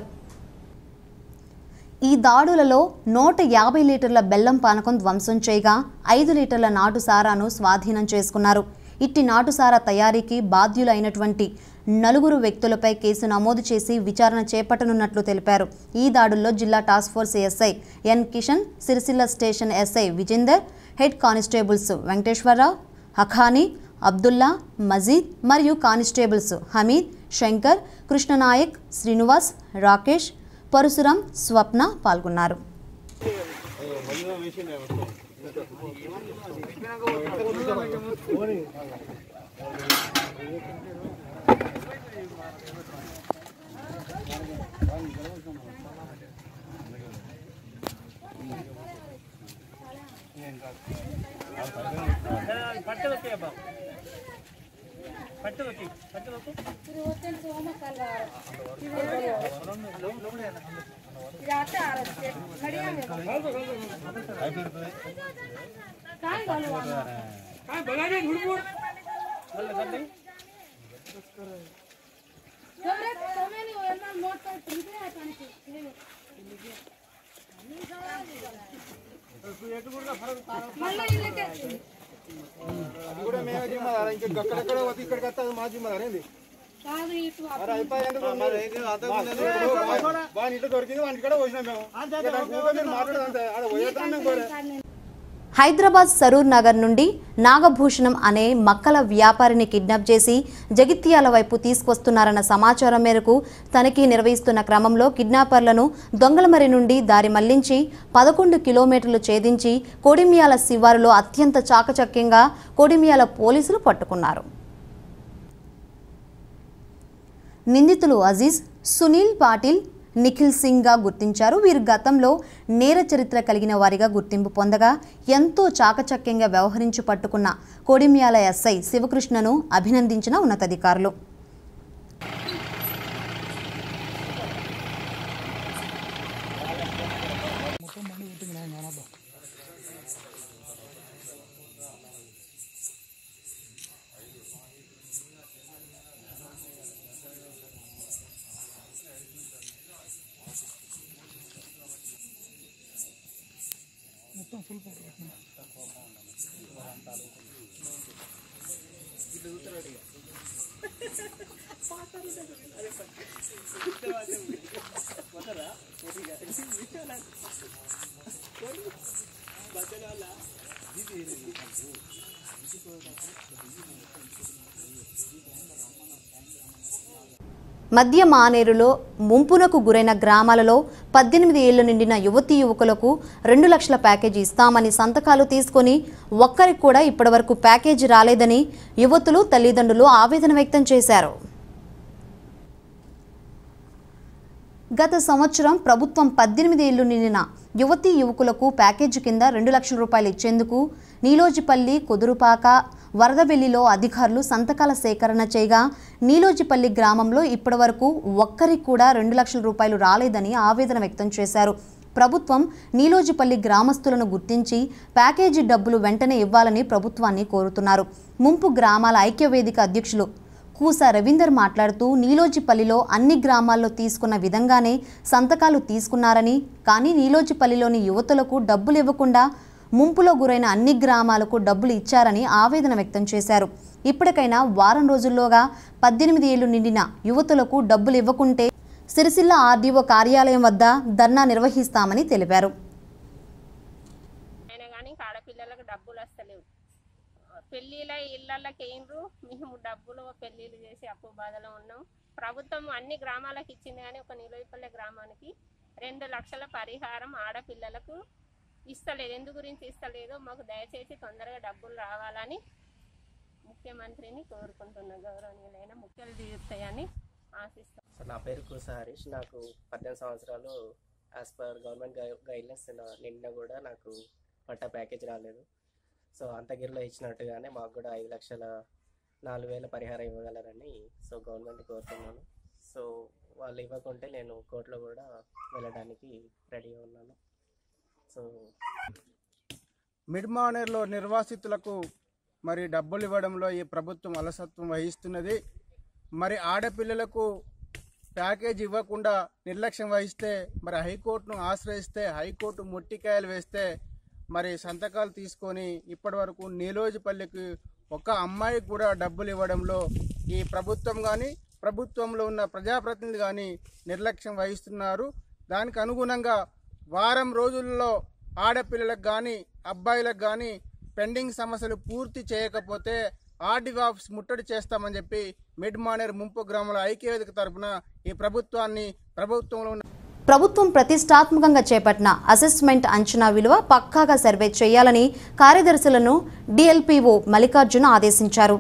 ఈ దాడులలో నూట యాభై లీటర్ల బెల్లం పానకం ధ్వంసం చేయగా ఐదు లీటర్ల నాటు సారాను స్వాధీనం చేసుకున్నారు ఇట్టి నాటు సారా తయారీకి బాధ్యులైనటువంటి నలుగురు వ్యక్తులపై కేసు నమోదు చేసి విచారణ చేపట్టనున్నట్లు తెలిపారు ఈ దాడుల్లో జిల్లా task force SI N Kishan Sircilla station SI Vijender head constables Venkateswara Rao Haqani Abdullah Majeed మరియు కానిస్టేబుల్స్ హమీద్ శంకర్ కృష్ణనాయక్ శ్రీనివాస్ రాకేష్ పరశురాం స్వప్న పాల్గొన్నారు అది కూడా మేమే జిమ్మదారా ఇంకా అక్కడెక్కడ పోతే ఇక్కడికి వస్తే అది మా జిమ్మదారా ఏంది కాదు ఇటు వాని ఇట్లా దొరికింది వానికి కూడా పోసినాం మేము ఇక దాని కూర్చొని మీరు మాట్లాడదంతే ఆడ పోయేద్దాం మేము పోలే హైదరాబాద్ సరూర్ నగర్ నుండి నాగభూషణం అనే మక్కల వ్యాపారిని కిడ్నాప్ చేసి జగిత్యాల వైపు తీసుకొస్తున్నారన్న సమాచారం మేరకు తనిఖీ నిర్వహిస్తున్న క్రమంలో కిడ్నాపర్లను దొంగలమరి నుండి దారి మళ్లించి పదకొండు కిలోమీటర్లు ఛేదించి కొడిమియాల శివారులో అత్యంత చాకచక్యంగా కొడిమియాల పోలీసులు పట్టుకున్నారు నిందితులు అజీజ్ సునీల్ పాటిల్ నిఖిల్ సింగ్గా గుర్తించారు వీరు గతంలో నేర చరిత్ర కలిగిన వారిగా గుర్తింపు పొందగా ఎంతో చాకచక్యంగా వ్యవహరించి పట్టుకున్న కోడిమ్యాల ఎస్ఐ శివకృష్ణను అభినందించిన ఉన్నతాధికారులు మొత్తం ఫుల్ పౌడర్ మధ్య మానేరులో ముంపునకు గురైన గ్రామాలలో పద్దెనిమిది ఏళ్లు నిండిన యువతీ యువకులకు రెండు లక్షల ప్యాకేజీ ఇస్తామని సంతకాలు తీసుకొని ఒక్కరికి కూడా ఇప్పటివరకు ప్యాకేజీ రాలేదని యువతులు తల్లిదండ్రులు ఆవేదన వ్యక్తం చేశారు గత సంవత్సరం ప్రభుత్వం పద్దెనిమిది ఏళ్లు నిండిన యువతీ యువకులకు ప్యాకేజీ కింద రెండు లక్షల రూపాయలు ఇచ్చేందుకు నీలోజిపల్లి కుదురుపాక వరదవెల్లిలో అధికారులు సంతకాల సేకరణ చేయగా నీలోజిపల్లి గ్రామంలో ఇప్పటివరకు ఒక్కరికి కూడా రెండు లక్షల రూపాయలు రాలేదని ఆవేదన వ్యక్తం చేశారు ప్రభుత్వం నీలోజిపల్లి గ్రామస్తులను గుర్తించి ప్యాకేజీ డబ్బులు వెంటనే ఇవ్వాలని ప్రభుత్వాన్ని కోరుతున్నారు ముంపు గ్రామాల ఐక్యవేదిక అధ్యక్షులు కూస రవీందర్ మాట్లాడుతూ నీలోజిపల్లిలో అన్ని గ్రామాల్లో తీసుకున్న విధంగానే సంతకాలు తీసుకున్నారని కానీ నీలోజిపల్లిలోని యువతులకు డబ్బులు ఇవ్వకుండా ముంపులో గురైన అన్ని గ్రామాలకు డబ్బులు ఇచ్చారని ఆవేదన వ్యక్తం చేశారు ఇప్పటికైనా వారం రోజుల్లోగా పద్దెనిమిది ఏళ్లు నిండిన యువతులకు డబ్బులు ఇవ్వకుంటే సిరిసిల్ల ఆర్డీఓ కార్యాలయం వద్ద ధర్నా నిర్వహిస్తామని తెలిపారు అయినా కానీ ఇంకా ఆడపిల్లలకు డబ్బులు వస్తలేవు పెళ్ళిళ్ళ ఇళ్ళకి వేయిండ్రు మేము డబ్బులు పెళ్ళిళ్ళు చేసి అప్పు బాధలో ఉన్నాం ప్రభుత్వం అన్ని గ్రామాలకు ఇచ్చింది కానీ ఒక నిలోయపల్లె గ్రామానికి రెండు లక్షల పరిహారం ఆడపిల్లలకు ఇస్తలేదు ఎందు గురించి ఇస్తలేదు మాకు దయచేసి తొందరగా డబ్బులు రావాలని ముఖ్యమంత్రిని కోరుకుంటున్నా గౌరవనీయులైన ముఖ్యలు తీరుతాయని ఆశిస్తాం సార్ నా పేరు కుస హరీష్ నాకు పద్దెనిమిది సంవత్సరాలు యాజ్ పర్ గవర్నమెంట్ గైడ్లైన్స్ నిన్న కూడా నాకు పట్టా ప్యాకేజ్ రాలేదు సో అంతగిరిలో ఇచ్చినట్టుగానే మాకు కూడా ఐదు లక్షల నాలుగు వేల పరిహారం ఇవ్వగలరని సో గవర్నమెంట్ కోరుతున్నాను సో వాళ్ళు ఇవ్వకుంటే నేను కోర్టులో కూడా వెళ్ళడానికి రెడీగా ఉన్నాను సో మిడ్మానేర్లో నిర్వాసితులకు మరి డబ్బులు ఇవ్వడంలో ఈ ప్రభుత్వం అలసత్వం వహిస్తున్నది మరి ఆడపిల్లలకు ప్యాకేజ్ ఇవ్వకుండా నిర్లక్ష్యం వహిస్తే మరి హైకోర్టును ఆశ్రయిస్తే హైకోర్టు మొట్టికాయలు వేస్తే మరి సంతకాలు తీసుకొని ఇప్పటి వరకు నీలోజిపల్లికి ఒక అమ్మాయికి కూడా డబ్బులు ఇవ్వడంలో ఈ ప్రభుత్వం కానీ ప్రభుత్వంలో ఉన్న ప్రజాప్రతినిధి కానీ నిర్లక్ష్యం వహిస్తున్నారు దానికి అనుగుణంగా వారం రోజుల్లో ఆడపిల్లలకు కానీ అబ్బాయిలకు కానీ పెండింగ్ సమస్యలు పూర్తి చేయకపోతే ఆర్డీఓ ఆఫీస్ ముట్టడి చేస్తామని చెప్పి మిడ్ మానేర్ ముంపు గ్రామాల ఐక్యవేదిక తరపున ఈ ప్రభుత్వాన్ని ప్రభుత్వంలో ఉన్న ప్రభుత్వం ప్రతిష్టాత్మకంగా చేపట్టిన అసెస్మెంట్ అంచనా విలువ పక్కాగా సర్వే చేయాలని కార్యదర్శులను డిఎల్పిఓ మల్లికార్జున ఆదేశించారు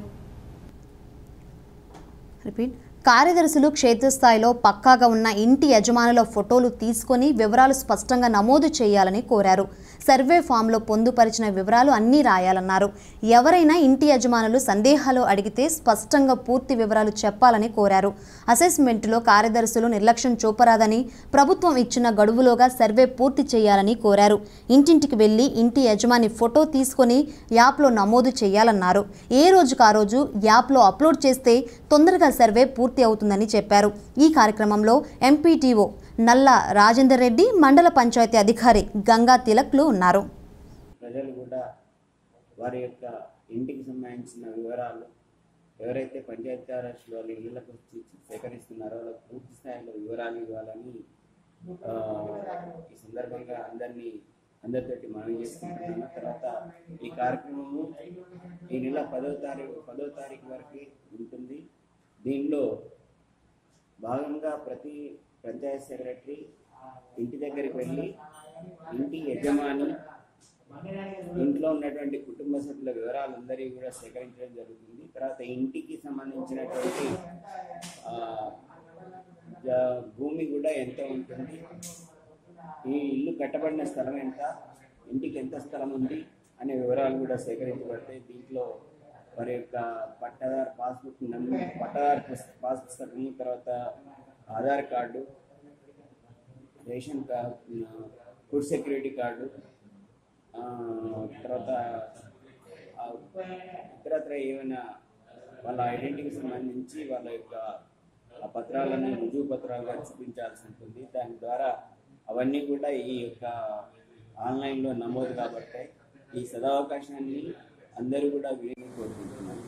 రిపీట్ కార్యదర్శులు క్షేత్రస్థాయిలో పక్కాగా ఉన్న ఇంటి యజమానుల ఫోటోలు తీసుకొని వివరాలు స్పష్టంగా నమోదు చేయాలని కోరారు సర్వే ఫామ్లో పొందుపరిచిన వివరాలు అన్నీ రాయాలన్నారు ఎవరైనా ఇంటి యజమానులు సందేహాలు అడిగితే స్పష్టంగా పూర్తి వివరాలు చెప్పాలని కోరారు అసెస్మెంట్లో కార్యదర్శులు నిర్లక్ష్యం చూపరాదని ప్రభుత్వం ఇచ్చిన గడువులోగా సర్వే పూర్తి చేయాలని కోరారు ఇంటింటికి వెళ్లి ఇంటి యజమాని ఫోటో తీసుకొని యాప్లో నమోదు చేయాలన్నారు ఏ రోజుకు ఆ రోజు యాప్లో అప్లోడ్ చేస్తే తొందరగా సర్వే పూర్తి అవుతుందని చెప్పారు ఈ కార్యక్రమంలో ఎంపీటీఓ నల్ల రాజేందర్ రెడ్డి మండల పంచాయతీ అధికారి గంగా తిలక్లు ఉన్నారు ప్రజలు కూడా వారి యొక్క ఇంటికి సంబంధించిన వివరాలు ఎవరైతే పంచాయతీరాజ్ వాళ్ళు ఇళ్లకు వచ్చి సేకరిస్తున్నారో వాళ్ళకి పూర్తి స్థాయిలో వివరాలు ఇవ్వాలని ఆ, ఈ సందర్భంగా అందరినీ అందరితోటి మనవి చేసుకుంటున్నాను తర్వాత ఈ కార్యక్రమము ఈ నెల పదో తారీఖు పదో తారీఖు వరకు ఉంటుంది దీనిలో భాగంగా ప్రతి పంచాయత్ సెక్రటరీ ఇంటి దగ్గరికి వెళ్ళి ఇంటి యజమాని ఇంట్లో ఉన్నటువంటి కుటుంబ సభ్యుల వివరాలు అందరివి కూడా సేకరించడం జరుగుతుంది తర్వాత ఇంటికి సంబంధించినటువంటి ఆ, జ- భూమి కూడా ఎంత ఉంటుంది ఈ ఇల్లు కట్టబడిన స్థలం ఎంత ఇంటికి ఎంత స్థలం ఉంది అనే వివరాలు కూడా సేకరించబడతాయి దీంట్లో వారి యొక్క పట్టాదారు పాస్బుక్ నెంబర్ పట్టాదారు పుస్- పాస్ పుస్తకము తర్వాత Aadhaar card ration card food security card ఆ, తర్వాత ఆ ఇతరత్ర ఏమైనా వాళ్ళ ఐడెంటిటీకి సంబంధించి వాళ్ళ యొక్క ఆ పత్రాలను రుజువు పత్రాలుగా చూపించాల్సి ఉంటుంది దాని ద్వారా అవన్నీ కూడా ఈ యొక్క ఆన్లైన్లో నమోదు కాబట్టాయి ఈ సదవకాశాన్ని అందరూ కూడా వినియోగం కోరుకుంటున్నాను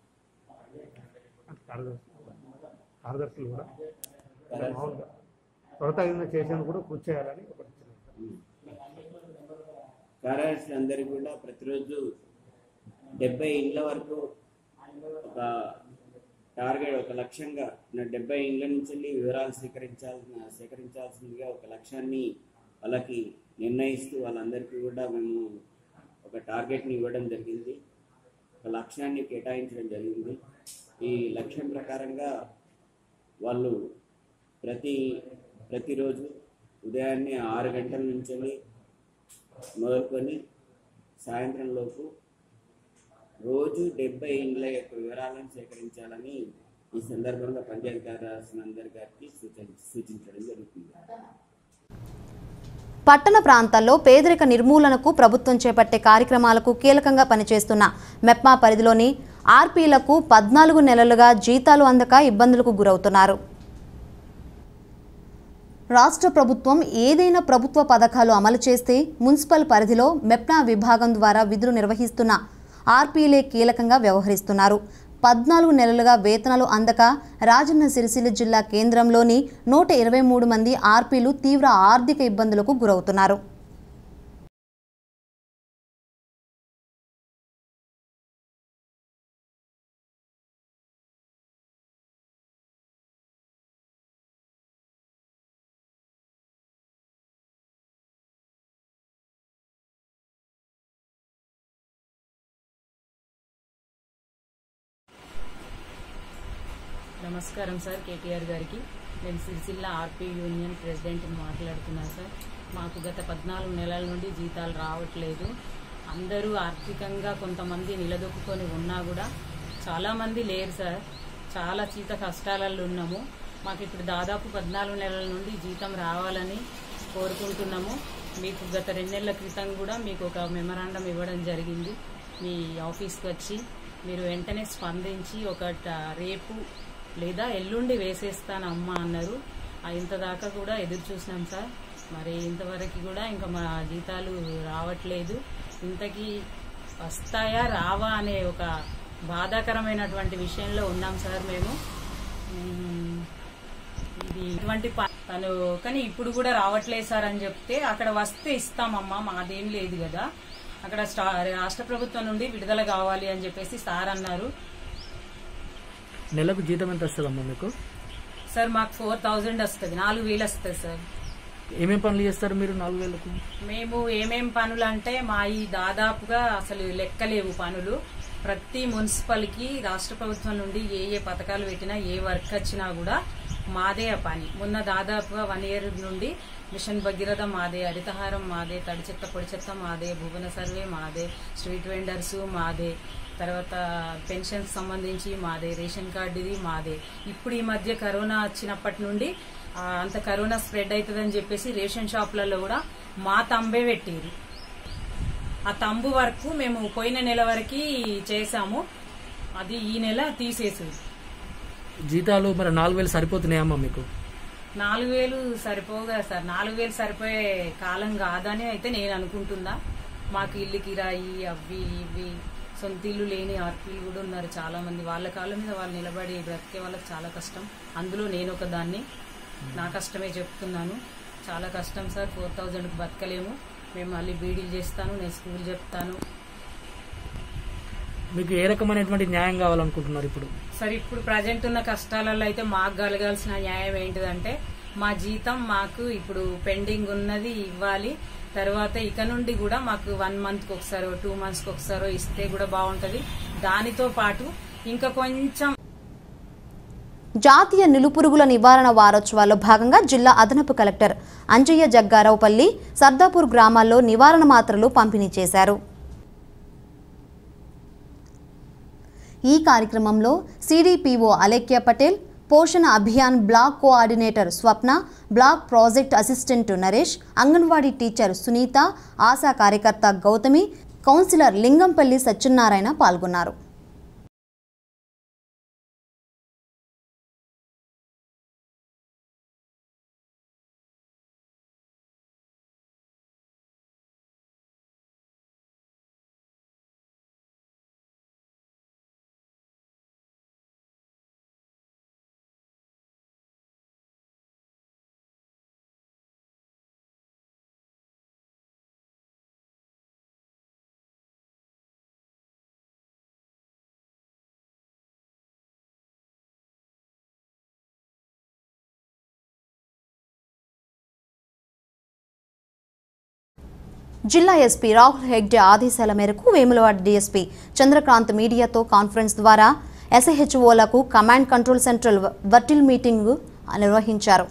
కార్యదర్శులు కూడా కార్యదర్శులు. మామూలుగా త్వరతగిన చేసేందుకు కూడా కృషి చేయాలని ఒకటి కార్యదర్శులు అందరూ కూడా ప్రతిరోజు డెబ్బై ఇండ్ల వరకు ఒక టార్గెట్ ఒక లక్ష్యంగా నా డెబ్బై ఇండ్ల నుంచి వెళ్ళి వివరాలు సేకరించాల్సిన సేకరించాల్సిందిగా ఒక లక్ష్యాన్ని వాళ్ళకి నిర్ణయిస్తూ వాళ్ళందరికీ కూడా మేము ఒక టార్గెట్ని ఇవ్వడం జరిగింది ఒక లక్ష్యాన్ని కేటాయించడం జరిగింది ఈ లక్ష్యం ప్రకారంగా వాళ్ళు ప్రతి ప్రతిరోజు ఉదయాన్నే ఆరు గంటల నుంచి వెళ్ళి మొదలుకొని సాయంత్రం లోపు రోజు డెబ్బై ఇండ్ల యొక్క వివరాలను సేకరించాలని ఈ సందర్భంగా పంచాయతీ కార్యదర్శులు అందరి గారికి సూచన సూచించడం జరుగుతుంది పట్టణ ప్రాంతాల్లో పేదరిక నిర్మూలనకు ప్రభుత్వం చేపట్టే కార్యక్రమాలకు కీలకంగా పనిచేస్తున్న మెప్మా పరిధిలోని ఆర్పీలకు పద్నాలుగు నెలలుగా జీతాలు అందక ఇబ్బందులకు గురవుతున్నారు రాష్ట్ర ప్రభుత్వం ఏదైనా ప్రభుత్వ పథకాలు అమలు చేస్తే మున్సిపల్ పరిధిలో మెప్నా విభాగం ద్వారా విధులు నిర్వహిస్తున్న ఆర్పీలే కీలకంగా వ్యవహరిస్తున్నారు పద్నాలుగు నెలలుగా వేతనాలు అందక రాజన్న సిరిసిల్ల జిల్లా కేంద్రంలోని నూట ఇరవై మూడు మంది ఆర్పీలు తీవ్ర ఆర్థిక ఇబ్బందులకు గురవుతున్నారు నమస్కారం సార్ కేటీఆర్ గారికి నేను సిరిసిల్ల ఆర్పీ యూనియన్ ప్రెసిడెంట్ మాట్లాడుతున్నాను సార్ మాకు గత పద్నాలుగు నెలల నుండి జీతాలు రావట్లేదు అందరూ ఆర్థికంగా కొంతమంది నిలదొక్కుకొని ఉన్నా కూడా చాలామంది లేరు సార్ చాలా చీత కష్టాలలో ఉన్నాము మాకు ఇప్పుడు దాదాపు పద్నాలుగు నెలల నుండి జీతం రావాలని కోరుకుంటున్నాము మీకు గత రెండు నెలల క్రితం కూడా మీకు ఒక మెమరాండం ఇవ్వడం జరిగింది మీ ఆఫీస్కి వచ్చి మీరు వెంటనే స్పందించి ఒక ట- రేపు లేదా ఎల్లుండి వేసేస్తానమ్మా అన్నారు ఆ ఇంత దాకా కూడా ఎదురు చూసినాం సార్ మరి ఇంతవరకు కూడా ఇంకా మా జీతాలు రావట్లేదు ఇంతకీ వస్తాయా రావా అనే ఒక బాధాకరమైనటువంటి విషయంలో ఉన్నాం సార్ మేము ఉమ్, ఇది ఇటువంటి ప- తను కానీ ఇప్పుడు కూడా రావట్లేదు సార్ అని చెప్తే అక్కడ వస్తే ఇస్తామమ్మా మాదేం లేదు కదా అక్కడ స్టా- రాష్ట్ర ప్రభుత్వం నుండి విడుదల కావాలి అని చెప్పేసి సార్ అన్నారు నెలకు జీతం ఎంత వస్తుందమ్మా మీకు సార్ మాకు ఫోర్ థౌజండ్ వస్తుంది నాలుగు వేలు వస్తుంది సార్ ఏమేం పనులు చేస్తారు మీరు నాలుగు వేలకు మేము ఏమేం పనులు అంటే మా ఈ దాదాపుగా అసలు లెక్కలేవు పనులు ప్రతి మున్సిపల్కి రాష్ట్ర ప్రభుత్వం నుండి ఏ ఏ పథకాలు పెట్టినా ఏ వర్క్ వచ్చినా కూడా మాదే ఆ పని మొన్న దాదాపుగా వన్ ఇయర్ నుండి మిషన్ భగీరథ మాదే హరితహారం మాదే తడి చెత్త పొడి చెత్త మాదే భువన సర్వే మాదే స్ట్రీట్ వెండర్స్ మాదే తర్వాత పెన్షన్స్ సంబంధించి మాదే రేషన్ కార్డు ఇది మాదే ఇప్పుడు ఈ మధ్య కరోనా వచ్చినప్పటి నుండి ఆ, అంత కరోనా స్ప్రెడ్ అవుతుందని చెప్పేసి రేషన్ షాపులలో కూడా మా తంబే పెట్టారు ఆ తంబు వరకు మేము పోయిన నెల వరకు చేసాము అది ఈ నెల తీసేసింది జీతాలు మరి నాలుగు వేలు సరిపోతున్నాయమ్మా మీకు నాలుగు వేలు సరిపోగా సార్ నాలుగు వేలు సరిపోయే కాలం కాదని అయితే నేను అనుకుంటున్నా మాకు ఇల్లు కిరాయి అవి ఇవి సొంత ఇల్లు లేని ఆర్పీలు కూడా ఉన్నారు చాలా మంది వాళ్ళ కాళ్ళ మీద వాళ్ళు నిలబడి బ్రతికే వాళ్ళకి చాలా కష్టం అందులో నేను ఒక దాన్ని నా కష్టమే చెప్తున్నాను చాలా కష్టం సార్ ఫోర్ థౌజండ్కి బతకలేము మేము మళ్ళీ బీడీలు చేస్తాను నేను స్కూల్ చెప్తాను మీకు ఏ రకమైనటువంటి న్యాయం కావాలనుకుంటున్నారు ఇప్పుడు సరే ఇప్పుడు ప్రజెంట్ ఉన్న కష్టాలలో అయితే మాకు కలగాల్సిన న్యాయం ఏంటిదంటే మా జీతం మాకు ఇప్పుడు పెండింగ్ ఉన్నది ఇవ్వాలి తర్వాత ఇక నుండి కూడా మాకు వన్ మంత్కి ఒకసారో టూ మంత్స్కి ఒకసారో ఇస్తే కూడా బాగుంటుంది దానితో పాటు ఇంకా కొంచెం జాతీయ నిలుపురుగుల నివారణ వారోత్సవాల్లో భాగంగా జిల్లా అదనపు కలెక్టర్ అంజయ్య జగ్గారావుపల్లి సర్దాపూర్ గ్రామాల్లో నివారణ మాత్రలు పంపిణీ చేశారు ఈ కార్యక్రమంలో CDPO Alekhya Patel Poshan Abhiyan block coordinator Swapna block project assistant Naresh anganwadi teacher Sunitha ASHA కార్యకర్త గౌతమి కౌన్సిలర్ లింగంపల్లి సత్యనారాయణ పాల్గొన్నారు జిల్లా ఎస్పీ రాహుల్ హెగ్డే ఆదేశాల మేరకు వేములవాడ డీఎస్పీ చంద్రకాంత్ మీడియాతో కాన్ఫరెన్స్ ద్వారా ఎస్ఐహెచ్ఓలకు command control central virtual meeting నిర్వహించారు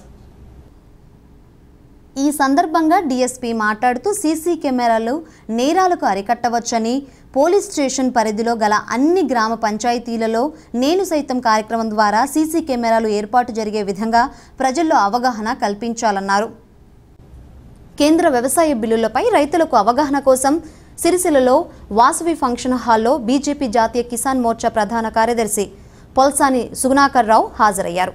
ఈ సందర్భంగా డీఎస్పీ మాట్లాడుతూ సీసీ కెమెరాలు నేరాలకు అరికట్టవచ్చని పోలీస్ స్టేషన్ పరిధిలో గల అన్ని గ్రామ పంచాయతీలలో నేను సైతం కార్యక్రమం ద్వారా సీసీ కెమెరాలు ఏర్పాటు జరిగే విధంగా ప్రజల్లో అవగాహన కల్పించాలన్నారు కేంద్ర వ్యవసాయ బిల్లులపై రైతులకు అవగాహన కోసం సిరిసిల్లలో వాసవి ఫంక్షన్ హాల్లో బీజేపీ జాతీయ కిసాన్ మోర్చా ప్రధాన కార్యదర్శి పొల్సాని సుగుణాకర్ రావు హాజరయ్యారు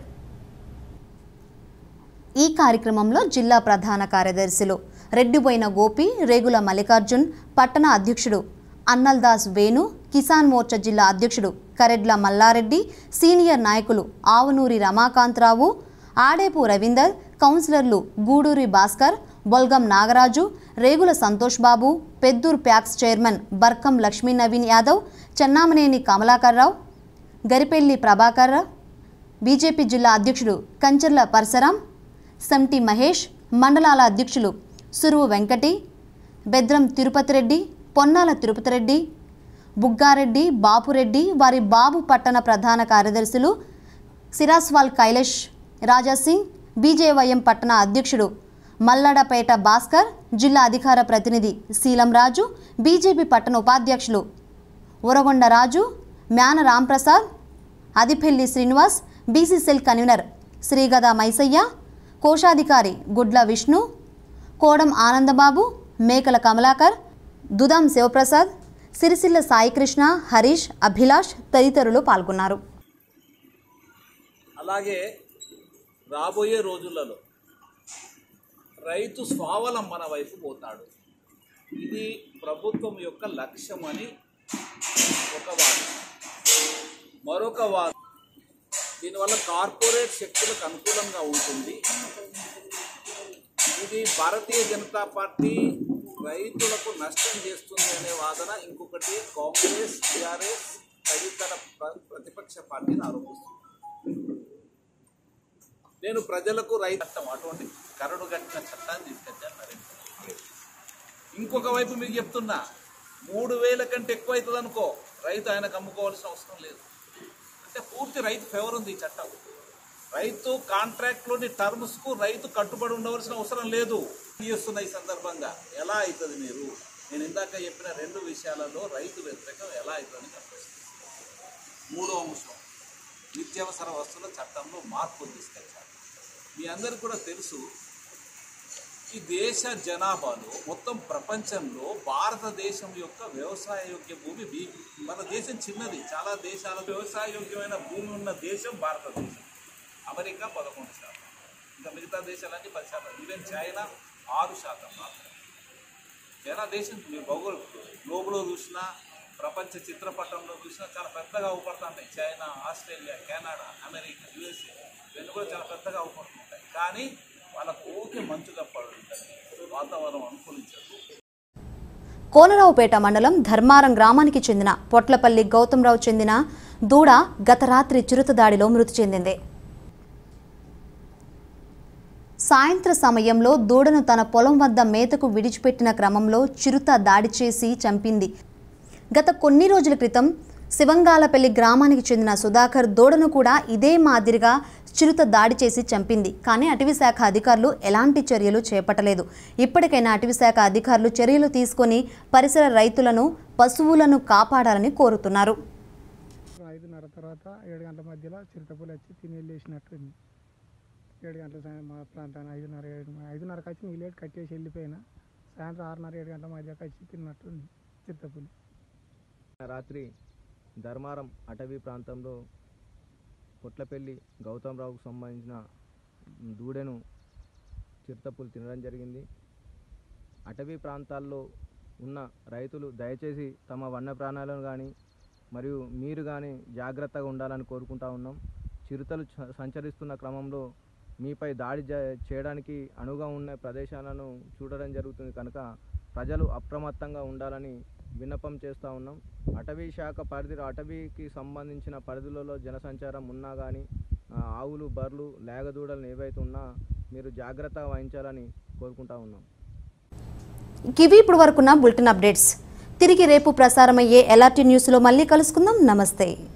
ఈ కార్యక్రమంలో జిల్లా ప్రధాన కార్యదర్శులు రెడ్డిబోయిన గోపి రేగుల మల్లికార్జున్ పట్టణ అధ్యక్షుడు అన్నల్దాస్ వేణు కిసాన్ మోర్చా జిల్లా అధ్యక్షుడు కరెడ్ల మల్లారెడ్డి సీనియర్ నాయకులు ఆవునూరి రమాకాంతరావు ఆడేపు రవీందర్ కౌన్సిలర్లు Guduri Bhaskar Bolgam Nagaraju Regula Santosh Babu Peddur PACS chairman Barkam Lakshmi Naveen Yadav Chennamaneni Kamalakar Rao Garipelli Prabhakar BJP జిల్లా అధ్యక్షుడు కంచర్ల పరశరాం సంటి మహేష్ మండలాల అధ్యక్షులు సురువు వెంకటి బెద్రం తిరుపతి రెడ్డి పొన్నాల తిరుపతి రెడ్డి బుగ్గారెడ్డి బాపురెడ్డి వారి బాబు పట్టణ ప్రధాన కార్యదర్శులు సిరాస్వాల్ కైలేష్ రాజాసింగ్ బీజేవైఎం పట్టణ అధ్యక్షుడు మల్లడపేట భాస్కర్ జిల్లా అధికార ప్రతినిధి శీలం రాజు బీజేపీ పట్టణ ఉపాధ్యక్షులు ఉరగొండ రాజు మ్యాన రాంప్రసాద్ అదిపెల్లి శ్రీనివాస్ బీసీసెల్ కన్వీనర్ శ్రీగద మైసయ్య కోశాధికారి గుడ్ల విష్ణు కోడం ఆనందబాబు మేకల కమలాకర్ దుదాం శివప్రసాద్ సిరిసిల్ల సాయికృష్ణ హరీష్ అభిలాష్ తదితరులు పాల్గొన్నారు అలాగే రాబోయే రోజులలో రైతు స్వావలంబన వైపు పోతాడు ఇది ప్రభుత్వం యొక్క లక్ష్యం అని ఒక వాదన మరొక వాదన దీనివల్ల కార్పొరేట్ శక్తులకు అనుకూలంగా ఉంటుంది ఇది భారతీయ జనతా పార్టీ రైతులకు నష్టం చేస్తుంది అనే వాదన ఇంకొకటి కాంగ్రెస్ టీఆర్ఎస్ తదితర ప్ర- ప్రతిపక్ష పార్టీని ఆరోపిస్తుంది నేను ప్రజలకు రైతు చట్టం అటువంటి కరడు కట్టిన చట్టాన్ని తీసుకొచ్చాను నరేంద్ర మోడీ. ఇంకొక వైపు మీకు చెప్తున్నా మూడు వేల కంటే ఎక్కువ అవుతుంది అనుకో రైతు ఆయనకు అమ్ముకోవాల్సిన అవసరం లేదు అంటే పూర్తి రైతు ఫేవర్ ఉంది ఈ చట్టం రైతు కాంట్రాక్ట్లోని టర్మ్స్కు రైతు కట్టుబడి ఉండవలసిన అవసరం లేదు చేస్తున్న ఈ సందర్భంగా ఎలా అవుతుంది మీరు నేను ఇందాక చెప్పిన రెండు విషయాలలో రైతు వ్యతిరేకం ఎలా అవుతుందని కనిపిస్తుంది మూడో అంశం నిత్యావసర వస్తువుల చట్టంలో మార్పులు తీసుకొచ్చారు మీ అందరికి కూడా తెలుసు ఈ దేశ జనాభాలో మొత్తం ప్రపంచంలో భారతదేశం యొక్క వ్యవసాయ యోగ్య భూమి బీ మన దేశం చిన్నది చాలా దేశాల వ్యవసాయ యోగ్యమైన భూమి ఉన్న దేశం భారతదేశం అమెరికా పదకొండు శాతం ఇంకా మిగతా దేశాలన్నీ పది శాతం ఈవెన్ చైనా ఆరు శాతం మాత్రమే చైనా దేశం మీరు భౌగోళిక గ్లోబులో చూసినా ప్రపంచ చిత్రపటంలో చూసినా చాలా పెద్దగా అవుపడుతున్నాయి China Australia Canada America USA ఇవన్నీ కూడా చాలా పెద్దగా అవుపడుతుంటాయి కానీ వాళ్ళకు ఓకే మంచుగా పడుతుంది వాతావరణం అనుకూలించదు కోనరావుపేట మండలం ధర్మారం గ్రామానికి చెందిన పొట్లపల్లి గౌతమ్రావు చెందిన దూడ గత రాత్రి చిరుత దాడిలో మృతి చెందింది సాయంత్ర సమయంలో దూడను తన పొలం వద్ద మేతకు విడిచిపెట్టిన క్రమంలో చిరుత దాడి చేసి చంపింది గత కొన్ని రోజుల క్రితం శివంగాలపల్లి గ్రామానికి చెందిన సుధాకర్ దూడను కూడా ఇదే మాదిరిగా చిరుత దాడి చేసి చంపింది కానీ అటవీశాఖ అధికారులు ఎలాంటి చర్యలు చేపట్టలేదు ఇప్పటికైనా అటవీశాఖ అధికారులు చర్యలు తీసుకొని పరిసర రైతులను పశువులను కాపాడాలని కోరుతున్నారు ఐదున్నర తర్వాత ఏడు గంటల మధ్యలో చిరుతపులు వచ్చి తిని వెళ్ళేసినట్టుంది ఏడు గంటల సాయం మా ప్రాంతాన్ని ఐదున్నర ఏడు ఐదున్నరకు వచ్చి నీళ్ళు కట్టేసి వెళ్ళిపోయినా సాయంత్రం ఆరున్నర ఏడు గంటల మధ్యకి వచ్చి తిన్నట్టుంది చిరుతపులి రాత్రి ధర్మారం అటవీ ప్రాంతంలో పొట్లపల్లి గౌతమ్రావుకు సంబంధించిన దూడెను చిరుతపులు తినడం జరిగింది అటవీ ప్రాంతాల్లో ఉన్న రైతులు దయచేసి తమ వన్య ప్రాణాలను కానీ మరియు మీరు కానీ జాగ్రత్తగా ఉండాలని కోరుకుంటా ఉన్నాం చిరుతలు చ- సంచరిస్తున్న క్రమంలో మీపై దాడి జ- చేయడానికి అనువుగా ఉన్న ప్రదేశాలను చూడడం జరుగుతుంది కనుక ప్రజలు అప్రమత్తంగా ఉండాలని విన్నపం చేస్తూ ఉన్నాం అటవీ శాఖ పరిధిలో అటవీకి సంబంధించిన పరిధిలో జనసంచారం ఉన్నా కానీ ఆవులు బర్రెలు లేగదూడలు ఏవైతే ఉన్నా మీరు జాగ్రత్త వహించాలని కోరుకుంటా ఉన్నాం ఇవి ఇప్పుడు వరకున్న బులెటిన్ అప్డేట్స్ తిరిగి రేపు ప్రసారమయ్యే ఎల్ఆర్టీ న్యూస్లో మళ్ళీ కలుసుకుందాం నమస్తే